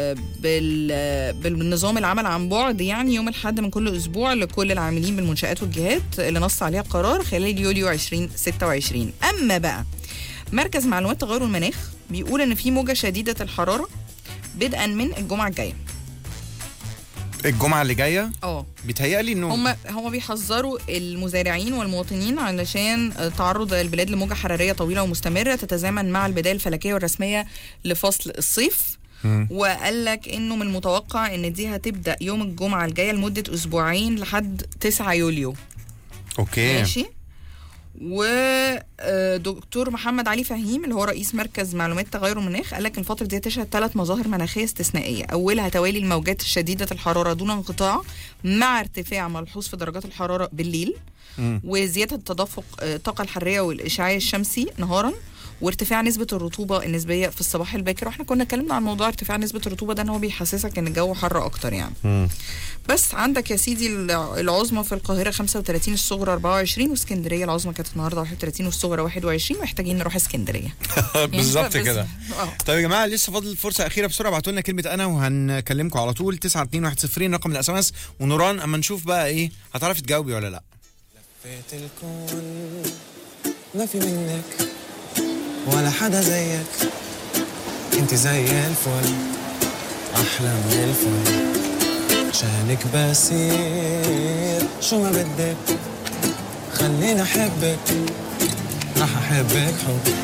بال بالنظام العمل عن بعد يعني يوم الاحد من كل اسبوع لكل العاملين بالمنشات والجهات اللي نص عليها القرار خلال يوليو 2026 اما بقى مركز معلومات تغير المناخ بيقول ان في موجه شديده الحراره بدءا من الجمعه الجايه الجمعه اللي جايه اه بيتهيألي انه هم هم بيحذروا المزارعين والمواطنين علشان تعرض البلاد لموجه حراريه طويله ومستمره تتزامن مع البدايه الفلكيه والرسميه لفصل الصيف مم. وقال لك انه من المتوقع ان دي هتبدا يوم الجمعه الجايه لمده اسبوعين لحد 9 يوليو اوكي ماشي ودكتور محمد علي فهيم اللي هو رئيس مركز معلومات تغير المناخ قال لك الفتره دي تشهد ثلاث مظاهر مناخيه استثنائيه اولها توالي الموجات الشديده الحراره دون انقطاع مع ارتفاع ملحوظ في درجات الحراره بالليل مم. وزياده تدفق آه، الطاقه الحراريه والاشعاع الشمسي نهارا وارتفاع نسبة الرطوبة النسبية في الصباح الباكر واحنا كنا اتكلمنا عن موضوع ارتفاع نسبة الرطوبة ده ان هو بيحسسك ان الجو حر اكتر يعني مم. بس عندك يا سيدي الع- العظمى في القاهرة 35 الصغرى 24 واسكندرية العظمى كانت النهاردة 31 والصغرى 21 محتاجين نروح اسكندرية بالظبط يعني كده بس- اه طيب يا جماعه لسه فاضل فرصه اخيره بسرعه ابعتوا لنا كلمه انا وهنكلمكم على طول 92110 رقم الاس ام اس ونوران اما نشوف بقى ايه هتعرفي تجاوبي ولا لا لفيت الكون ما في منك ولا حدا زيك انت زي الفل احلى من الفل عشانك بسير شو ما بدك خليني احبك رح احبك حب